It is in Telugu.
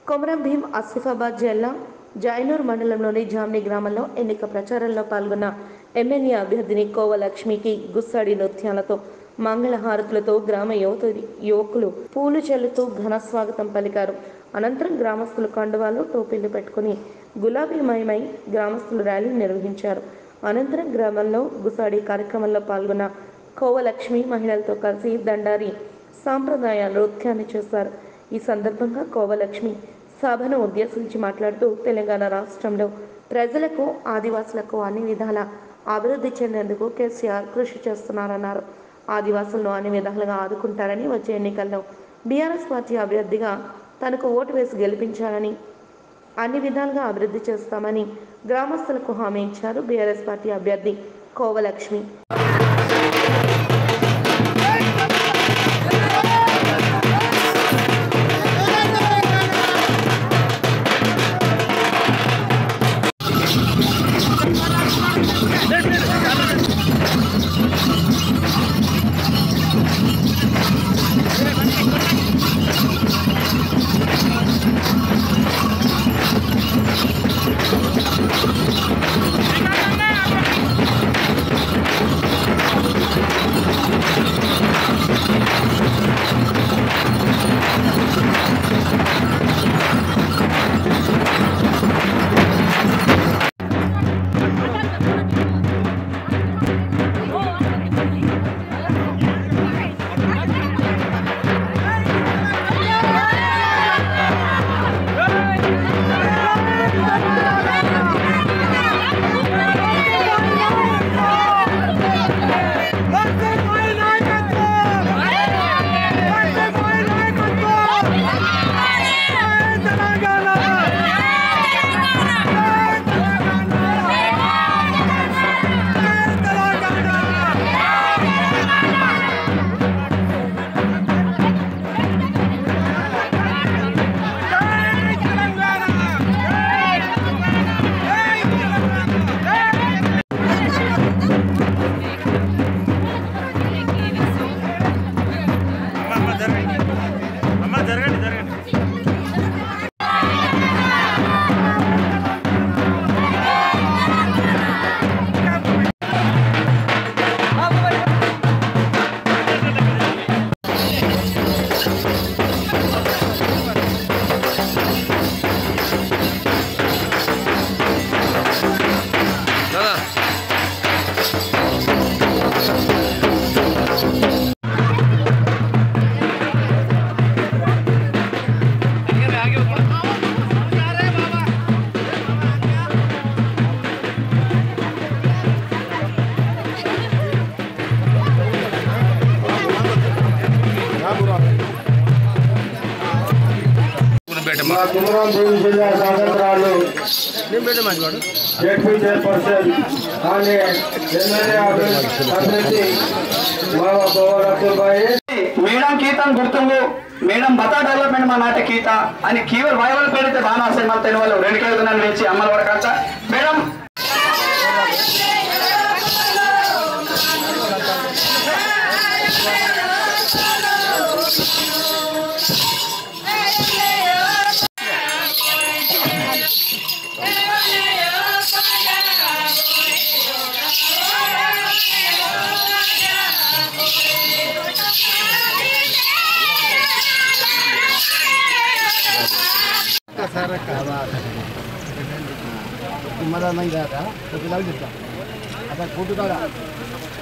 కొమరం భీం ఆసిఫాబాద్ జిల్లా జైనూర్ మండలంలోని జామ్ని గ్రామంలో ఎన్నిక ప్రచారంలో పాల్గొన్న ఎమ్మెల్యే అభ్యర్థిని కోవలక్ష్మికి గుస్సాడి నృత్యాలతో మంగళహారతులతో గ్రామ యువత యువకులు పూలు చల్లుతూ ఘన స్వాగతం పలికారు అనంతరం గ్రామస్తులు కండువాలు టోపీలు పెట్టుకుని గులాబీమయమై గ్రామస్తులు ర్యాలీ నిర్వహించారు అనంతరం గ్రామంలో గుసాడి కార్యక్రమంలో పాల్గొన్న కోవలక్ష్మి మహిళలతో కలిసి దండారి సాంప్రదాయ నృత్యాన్ని చేశారు ఈ సందర్భంగా కోవలక్ష్మి సభను ఉద్దేశించి మాట్లాడుతూ తెలంగాణ రాష్ట్రంలో ప్రజలకు ఆదివాసులకు అన్ని విధాల అభివృద్ధి చెందేందుకు కేసీఆర్ కృషి చేస్తున్నారన్నారు ఆదివాసులను అన్ని విధాలుగా ఆదుకుంటారని వచ్చే ఎన్నికల్లో బీఆర్ఎస్ పార్టీ అభ్యర్థిగా తనకు ఓటు వేసి గెలిపించాలని అన్ని విధాలుగా అభివృద్ధి చేస్తామని గ్రామస్తులకు హామీ ఇచ్చారు బీఆర్ఎస్ పార్టీ అభ్యర్థి కోవలక్ష్మి అమ్మ అమ్మ జరగండి అమ్మ జరగండి జరగండి మా కుమరం భీం జిల్లా స్వాతంత్రాలు జడ్పీ చైర్పర్సన్ కానీ ఎమ్మెల్యే అభ్యర్థి మా గౌరవబాయి మేడం కీతన్ గుర్తుంగు మేడం బతా డెవలప్మెంట్ మా నాటి కీత అని కీవర్ వైవల్ పెడితే బాగా ఆశయం మన వాళ్ళు రెండు కేజీలు వేచి అమ్మల వరకంట మేడం तुम्हाला नाही का आता तर तुला देतो आता फोटो काढा